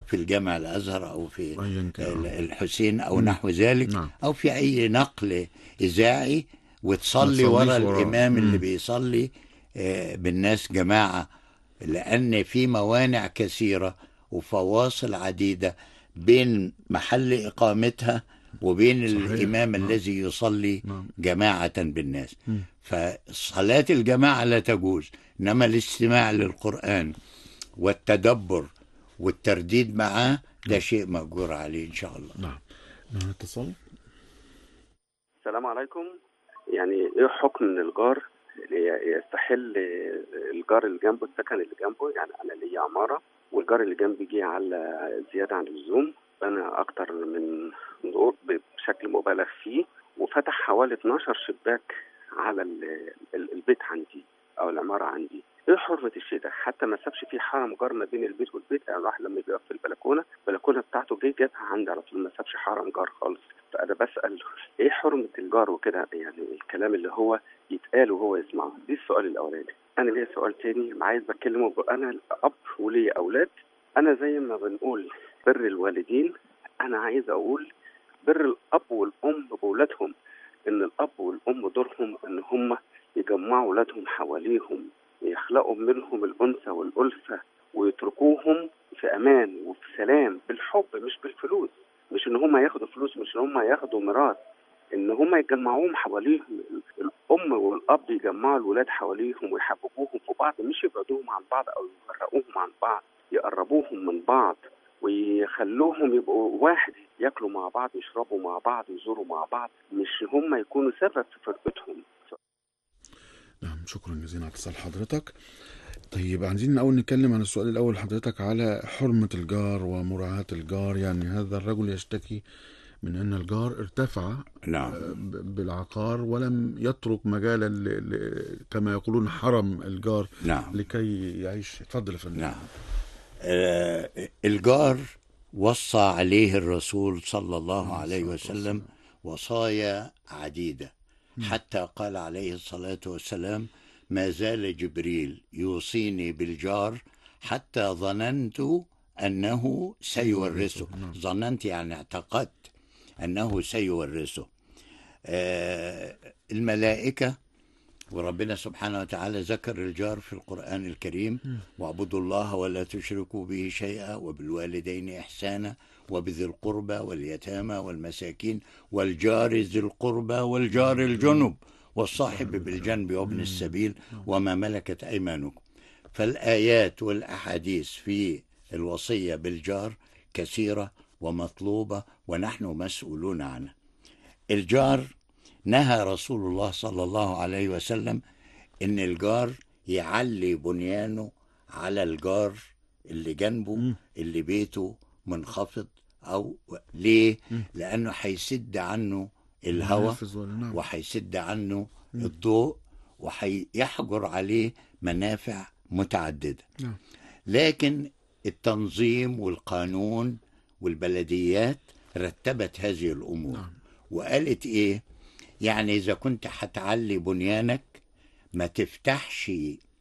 في الجامع الازهر او في أيا كان. ال- الحسين او مم. نحو ذلك نعم. او في اي نقل اذاعي وتصلي ما ورا تصليش وراه. الامام اللي مم. بيصلي آه، بالناس جماعه لان في موانع كثيره وفواصل عديده بين محل اقامتها وبين صحيح. الامام نعم. الذي يصلي نعم جماعه بالناس مم. فصلاه الجماعه لا تجوز انما الاستماع للقران والتدبر والترديد معاه ده شيء مأجور عليه ان شاء الله نعم نعم اتصال السلام عليكم يعني ايه حكم ان الجار يستحل الجار اللي جنبه السكن اللي جنبه يعني انا ليا عماره والجار اللي جنبي جه على زياده عن اللزوم بنى اكتر من دور بشكل مبالغ فيه وفتح حوالي 12 شباك على ال- ال- البيت عندي او العماره عندي ايه حرمه الشيء ده حتى ما سابش فيه حرم جار ما بين البيت والبيت يعني الواحد لما بيقف في البلكونه البلكونه بتاعته جه جابها عندي على طول ما سابش حرم جار خالص فانا بسال ايه حرمه الجار وكده يعني الكلام اللي هو يتقال وهو يسمعه دي السؤال الاولاني انا ليا سؤال تاني عايز بتكلمه ب- انا الاب وليا اولاد انا زي ما بنقول بر الوالدين انا عايز اقول بر الاب والام باولادهم ان الاب والام دورهم ان هم يجمعوا اولادهم حواليهم يخلقوا منهم الانثى والالفه ويتركوهم في امان وفي سلام بالحب مش بالفلوس مش ان هم ياخدوا فلوس مش ان هم ياخدوا ميراث ان هم يجمعوهم حواليهم الام والاب يجمعوا الولاد حواليهم ويحببوهم في بعض مش يبعدوهم عن بعض او يفرقوهم عن بعض يقربوهم من بعض ويخلوهم يبقوا واحد ياكلوا مع بعض يشربوا مع بعض يزوروا مع بعض مش هم يكونوا سبب في فرقتهم نعم شكرا جزيلا على اتصال حضرتك طيب عايزين الاول نتكلم عن السؤال الاول حضرتك على حرمة الجار ومراعاة الجار يعني هذا الرجل يشتكي من ان الجار ارتفع نعم ب- بالعقار ولم يترك مجالا ل... ل... كما يقولون حرم الجار نعم لكي يعيش اتفضل يا فندم نعم آه، الجار وصى عليه الرسول صلى الله عليه وسلم وصايا عديدة حتى قال عليه الصلاة والسلام ما زال جبريل يوصيني بالجار حتى ظننت أنه سيورثه نعم. ظننت يعني اعتقدت أنه سيورثه آه، الملائكة وربنا سبحانه وتعالى ذكر الجار في القرآن الكريم واعبدوا الله ولا تشركوا به شيئا وبالوالدين إحسانا وبذي القربى واليتامى والمساكين والجار ذي القربى والجار الجنب والصاحب بالجنب وابن السبيل وما ملكت أيمانكم فالآيات والأحاديث في الوصية بالجار كثيرة ومطلوبة ونحن مسؤولون عنها الجار نهى رسول الله صلى الله عليه وسلم ان الجار يعلي بنيانه على الجار اللي جنبه اللي بيته منخفض او ليه لانه هيسد عنه الهواء منافذ ولا نعم وهيسد عنه الضوء وهيحجر عليه منافع متعدده نعم. لكن التنظيم والقانون والبلديات رتبت هذه الامور نعم. وقالت ايه يعني اذا كنت هتعلي بنيانك ما تفتحش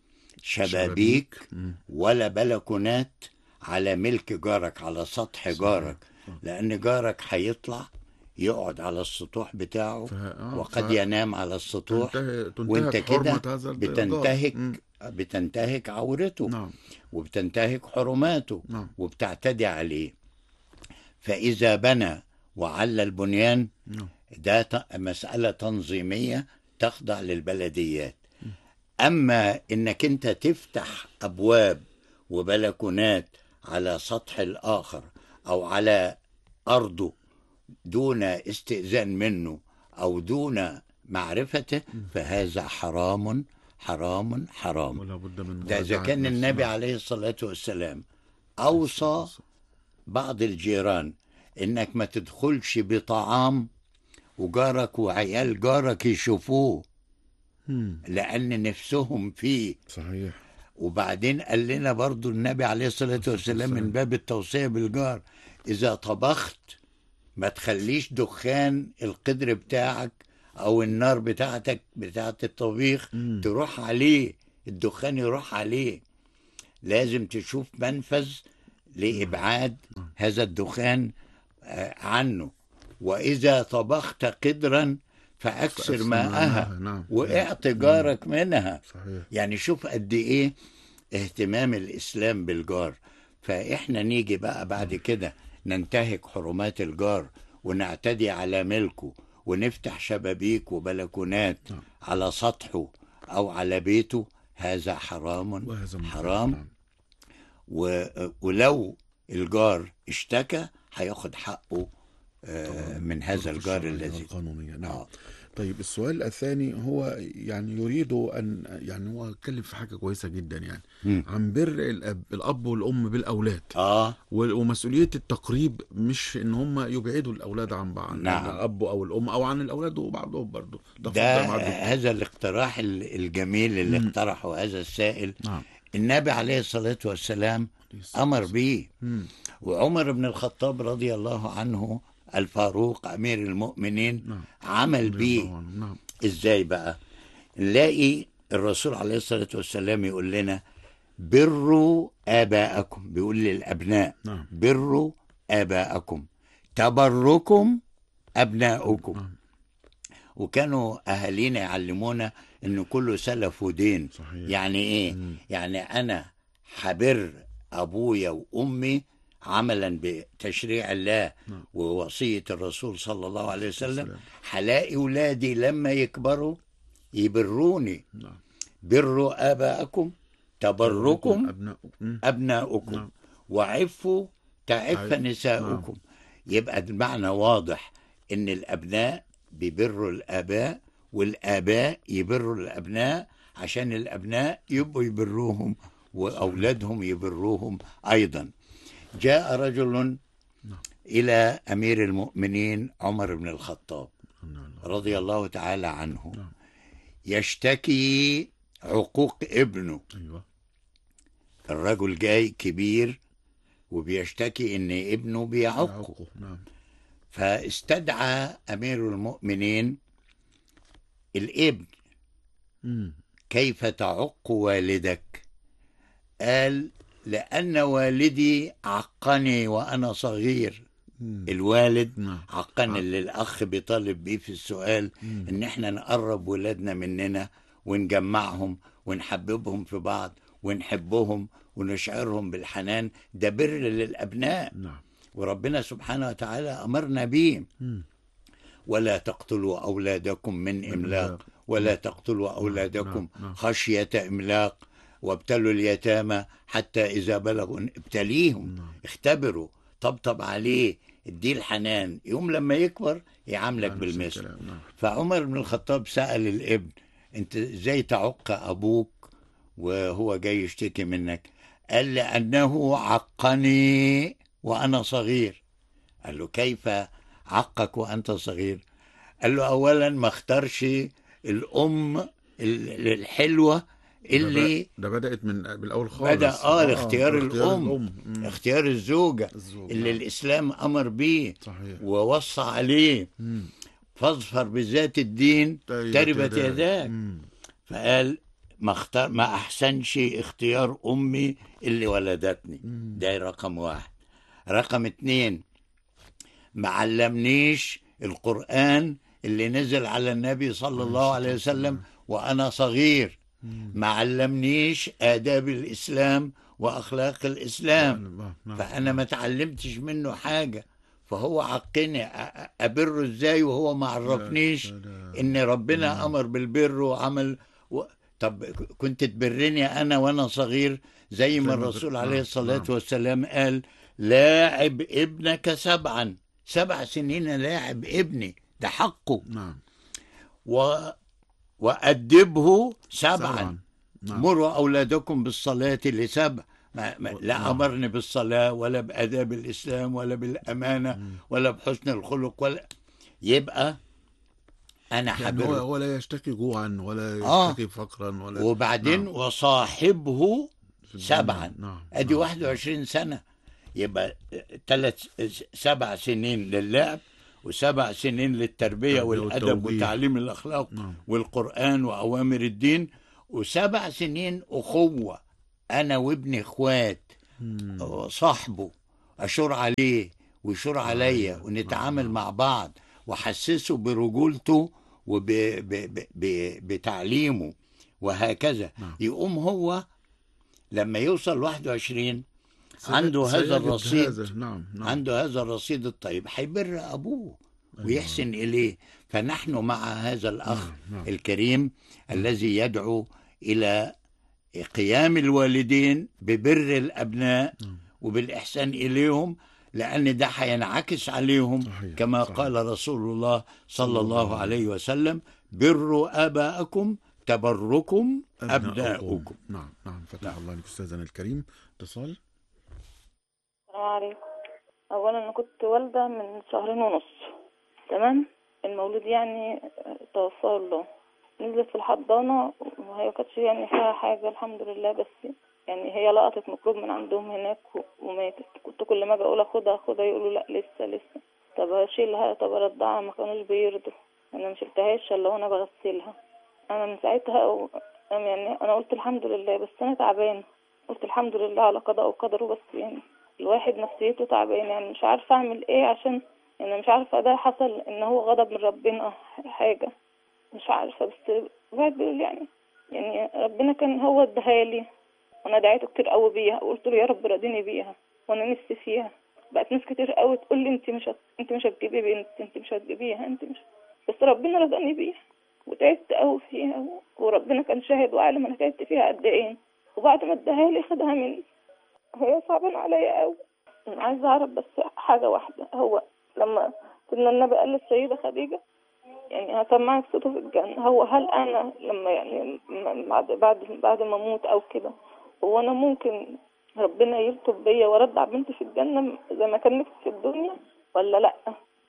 شبابيك مم. ولا بلكونات على ملك جارك على سطح جارك لان جارك هيطلع يقعد على السطوح بتاعه ف- آه، وقد ف- ينام على السطوح تنتهي وانت تنتهك كده حرمة هذا الجار. بتنتهك مم. بتنتهك عورته نعم وبتنتهك حرماته نعم وبتعتدي عليه فإذا بنى وعلى البنيان نعم ده ت- مسألة تنظيمية تخضع للبلديات أما إنك أنت تفتح أبواب وبلكونات على سطح الآخر أو على أرضه دون استئذان منه أو دون معرفته فهذا حرام حرام حرام ولا بد من ده إذا مراجعة كان نفس- النبي نعم. عليه الصلاة والسلام أوصى بعض الجيران إنك ما تدخلش بطعام وجارك وعيال جارك يشوفوه مم. لأن نفسهم فيه صحيح وبعدين قال لنا برضو النبي عليه الصلاة والسلام من باب التوصية بالجار إذا طبخت ما تخليش دخان القدر بتاعك أو النار بتاعتك بتاعت الطبيخ مم. تروح عليه الدخان يروح عليه لازم تشوف منفذ لإبعاد هذا الدخان آه، عنه وإذا طبخت قدرا فأكثر فأكثر ماءها نعم واعط جارك منها صحيح يعني شوف قد ايه اهتمام الاسلام بالجار فاحنا نيجي بقى بعد كده ننتهك حرمات الجار ونعتدي على ملكه ونفتح شبابيك وبلكونات نعم. على سطحه او على بيته هذا حرام وهذا محرم. حرام نعم. و... ولو الجار اشتكى هياخد حقه آه، من هذا الجار الشرعية الذي القانونية نعم آه. طيب السؤال الثاني هو يعني يريد ان يعني هو اتكلم في حاجه كويسه جدا يعني مم. عن بر الاب الاب والام بالاولاد اه و- ومسؤوليه التقريب مش ان هم يبعدوا الاولاد عن بعض عن نعم. الاب او الام او عن الاولاد وبعضهم برضه ده ده اتفضل مع الدكتور. هذا الاقتراح ال- الجميل اللي مم. اقترحه هذا السائل نعم النبي عليه الصلاة والسلام أمر به مم. وعمر بن الخطاب رضي الله عنه الفاروق أمير المؤمنين نعم عمل رضي الله به عنه. نعم إزاي بقى نلاقي الرسول عليه الصلاة والسلام يقول لنا بروا آباءكم بيقول للأبناء نعم بروا آباءكم تبركم أبناؤكم نعم وكانوا أهالينا يعلمونا إن كله سلف ودين صحيح يعني ايه مم. يعني انا حبر ابويا وامي عملا بتشريع الله نعم. ووصيه الرسول صلى الله عليه وسلم السلام. هلاقي ولادي لما يكبروا يبروني نعم بروا اباءكم تبركم ابنائكم مم. ابناؤكم نعم. وعفوا تعف عف- نساؤكم يبقى المعنى واضح ان الابناء بيبروا الاباء والاباء يبروا الابناء عشان الابناء يبقوا يبروهم واولادهم يبروهم ايضا جاء رجل الى امير المؤمنين عمر بن الخطاب نعم. رضي الله تعالى عنه نعم. يشتكي عقوق ابنه ايوه الرجل جاي كبير وبيشتكي ان ابنه بيعقه يعقه. نعم فاستدعى امير المؤمنين الابن مم. كيف تعق والدك قال لان والدي عقني وانا صغير مم. الوالد نعم عقني اللي الاخ بيطالب بيه في السؤال مم. ان احنا نقرب ولادنا مننا ونجمعهم ونحببهم في بعض ونحبهم ونشعرهم بالحنان ده بر للابناء نعم وربنا سبحانه وتعالى امرنا به مم. ولا تقتلوا اولادكم من املاق ولا تقتلوا اولادكم نعم، نعم. خشيه املاق وابتلوا اليتامى حتى اذا بلغوا ابتليهم نعم. اختبروا طبطب عليه اديه الحنان يوم لما يكبر يعاملك نفس بالمثل الكلام. نعم فعمر بن الخطاب سأل الابن انت ازاي تعق ابوك وهو جاي يشتكي منك قال لأنه عقني وأنا صغير قال له كيف عقك وأنت صغير قال له أولا ما اختارش الأم ال- الحلوة اللي ده, ب- ده بدأت من بالأول خالص بدأ آه اختيار الأم مم. اختيار الزوجة الزوج. اللي نعم. الإسلام أمر بيه صحيح ووصى عليه مم. فاظفر بذات الدين تربت يداك. يداك مم. فقال ما اختار ما احسنش اختيار امي اللي ولدتني مم. ده رقم واحد رقم اتنين ما علمنيش القرآن اللي نزل على النبي صلى الله عليه وسلم وأنا صغير مم. ما علمنيش آداب الإسلام وأخلاق الإسلام نعم. نعم. فأنا ما تعلمتش منه حاجة فهو عقني أ- أبره إزاي وهو ما عرفنيش لا، لا. ان ربنا امر بالبر وعمل و... طب كنت تبرني انا وانا صغير زي ما زي ما الرسول بر- عليه نعم، الصلاه نعم. والسلام قال لاعب ابنك سبعا سبع سنين لاعب ابني ده حقه نعم و... وأدبه سبعا سبعا نعم مروا أولادكم بالصلاة لسبع ما ما لا نعم. أمرني بالصلاة ولا بآداب الإسلام ولا بالأمانة ولا بحسن الخلق ولا يبقى أنا يعني هو حبر هو لا يشتكي جوعا ولا آه. يشتكي فقرا ولا وبعدين نعم. وصاحبه في الدنيا. سبعا نعم ادي نعم. 21 سنه يبقى ثلاث سبع سنين للعب وسبع سنين للتربيه التربية والادب والتوجيه. وتعليم الاخلاق نعم. والقران واوامر الدين وسبع سنين اخوه انا وابني اخوات صاحبه اشور عليه ويشور عليا نعم، ونتعامل نعم. مع بعض واحسسه برجولته وبتعليمه وهكذا نعم. يقوم هو لما يوصل 21 عنده هذا سيجد الرصيد هذا. نعم نعم عنده هذا الرصيد الطيب هيبر ابوه ويحسن اليه فنحن مع هذا الاخ نعم. الكريم الذي يدعو الى قيام الوالدين ببر الابناء نعم. وبالاحسان اليهم لان ده هينعكس عليهم صحيح، كما صحيح. قال رسول الله صلى الله عليه وسلم بروا اباءكم تبركم ابناؤكم نعم نعم فتح الله عليك استاذنا الكريم اتصال السلام عليكم اولا انا كنت والده من شهرين ونص تمام المولود يعني توفاه الله نزلت في الحضانه وهي كانتش يعني فيها حاجه الحمد لله بس يعني هي لقطت ميكروب من عندهم هناك و- وماتت كنت كل ما اجي اقول اخدها اخدها يقولوا لا لسه لسه طب اشيلها طب ارضعها ما كانوش بيرضوا انا ما شلتهاش الا وانا بغسلها انا من ساعتها و... أنا يعني انا قلت الحمد لله بس انا تعبانه قلت الحمد لله على قضاء وقدره بس يعني الواحد نفسيته تعبان يعني مش عارفه اعمل ايه عشان يعني مش عارفه ده حصل ان هو غضب من ربنا حاجه مش عارفه بس الواحد بيقول يعني يعني ربنا كان هو اداها لي وانا دعيته كتير قوي بيها وقلت له يا رب راضيني بيها وانا نفسي فيها بقت ناس كتير قوي تقول لي انت مش هت... انت مش هتجيبي بنت انت مش هتجيبيها انت مش بس ربنا رضاني بيها وتعبت قوي فيها و... وربنا كان شاهد وعالم انا تعبت فيها قد ايه وبعد ما اداها لي خدها مني هي صعبان عليا قوي انا عايزه اعرف بس حاجه واحده هو لما سيدنا النبي قال للسيده خديجه يعني هسمعك صوته في الجنه هو هل انا لما يعني م- بعد بعد بعد ما اموت او كده هو انا ممكن ربنا يلطف بيا وارضع بنتي في الجنه زي ما كان نفسي في الدنيا ولا لا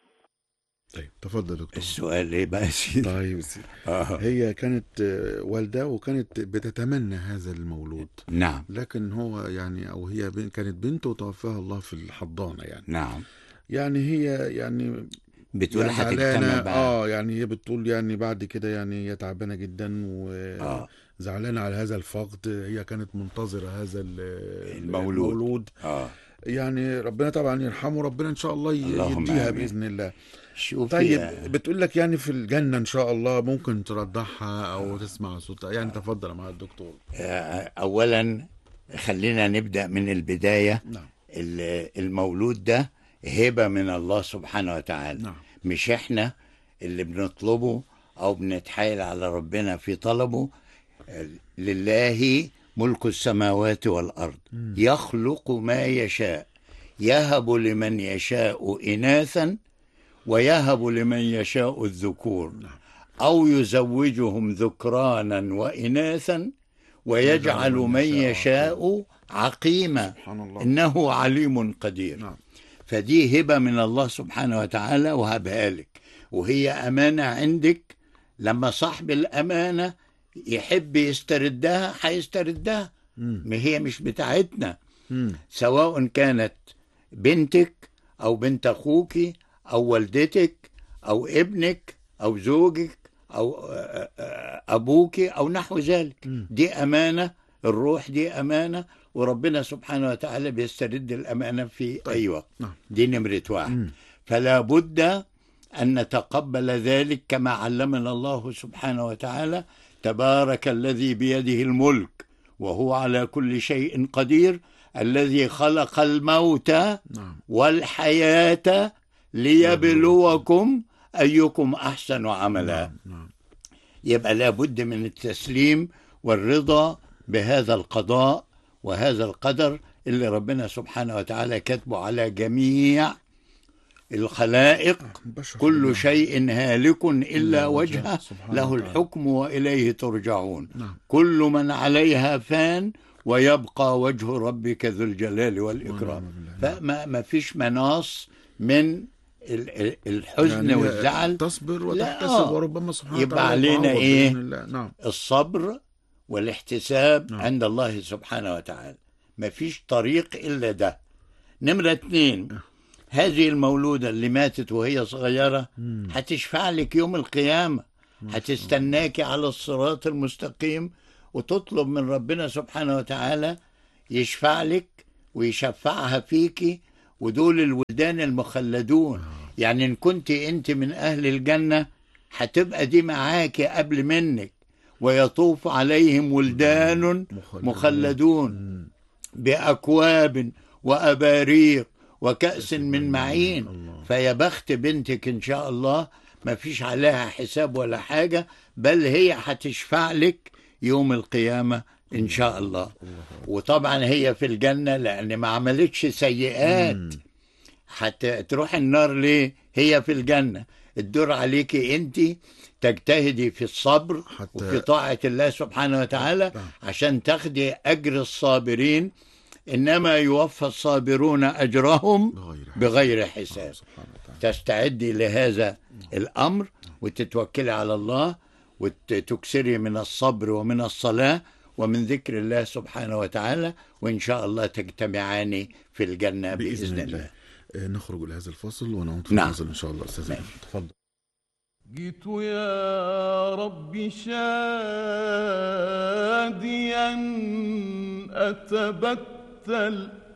طيب تفضل دكتور السؤال ايه بقى يا سيدي طيب سيدي. آه. هي كانت آه، والده وكانت بتتمنى هذا المولود نعم لكن هو يعني او هي بن- كانت بنت وتوفاها الله في الحضانه يعني نعم يعني هي يعني بتقول يعني هتجتمع زعلانة- بقى اه يعني هي بتقول يعني بعد كده يعني هي تعبانه جدا آه. وزعلانه على هذا الفقد هي كانت منتظره هذا ال- المولود. المولود اه يعني ربنا طبعا يرحمه ربنا ان شاء الله ي- اللهم يديها آمين. باذن الله شوف طيب يا- بتقول لك يعني في الجنه ان شاء الله ممكن ترضعها او تسمع صوتها يعني تفضل مع الدكتور آه، اولا خلينا نبدا من البدايه نعم ال- المولود ده هبه من الله سبحانه وتعالى نعم مش احنا اللي بنطلبه او بنتحايل على ربنا في طلبه آه، لله ملك السماوات والارض يخلق ما يشاء يهب لمن يشاء اناثا ويهب لمن يشاء الذكور او يزوجهم ذكرانا واناثا ويجعل من يشاء عقيما سبحان الله انه عليم قدير نعم فدي هبه من الله سبحانه وتعالى وهبها لك وهي امانه عندك لما صاحب الامانه يحب يستردها هيستردها مم. ما هي مش بتاعتنا مم. سواء كانت بنتك او بنت اخوك او والدتك او ابنك او زوجك او آه، آه، ابوك او نحو ذلك مم. دي امانه الروح دي امانه وربنا سبحانه وتعالى بيسترد الامانه في طيب. اي وقت نعم. دي نمره واحد مم. فلا بد ان نتقبل ذلك كما علمنا الله سبحانه وتعالى تبارك الذي بيده الملك وهو على كل شيء قدير الذي خلق الموت نعم والحياه ليبلوكم ايكم احسن عملا نعم نعم يبقى لابد من التسليم والرضا بهذا القضاء وهذا القدر اللي ربنا سبحانه وتعالى كاتبه على جميع الخلائق بشر كل الله. شيء هالك إلا وجهه سبحانه له وتعالى. الحكم وإليه ترجعون نعم كل من عليها فان ويبقى وجه ربك ذو الجلال والإكرام ونعم بالله. فما ما فيش مناص من ال- ال- الحزن يعني والزعل تصبر لا، وتحتسب آه. وربما سبحانه يبقى وتعالى علينا يعوض إيه؟ بإذن الله. نعم الصبر والاحتساب نعم. عند الله سبحانه وتعالى ما فيش طريق إلا ده نمرة اتنين هذه المولودة اللي ماتت وهي صغيرة مم. هتشفع لك يوم القيامة هتستناكي على الصراط المستقيم وتطلب من ربنا سبحانه وتعالى يشفع لك ويشفعها فيكي ودول الولدان المخلدون يعني ان كنت انت من اهل الجنة هتبقى دي معاكي قبل منك ويطوف عليهم ولدان مخلدون بأكواب وأباريق وكأس من معين فيا بخت بنتك إن شاء الله ما فيش عليها حساب ولا حاجة بل هي هتشفع لك يوم القيامة إن شاء الله وطبعا هي في الجنة لأن ما عملتش سيئات حتى تروح النار ليه هي في الجنة الدور عليكي انت تجتهدي في الصبر حتى- وفي طاعة الله سبحانه وتعالى عشان تاخدي أجر الصابرين إنما يوفى الصابرون أجرهم بغير حساب. بغير حساب سبحانه وتعالى تستعدي لهذا الأمر وتتوكلي على الله وتكسري من الصبر ومن الصلاة ومن ذكر الله سبحانه وتعالى وإن شاء الله تجتمعان في الجنة بإذن, الله آه، نخرج إلى هذا الفاصل ونعود في نعم. الفاصل إن شاء الله أستاذ نعم. تفضل جئت يا رب شاديا أتبتل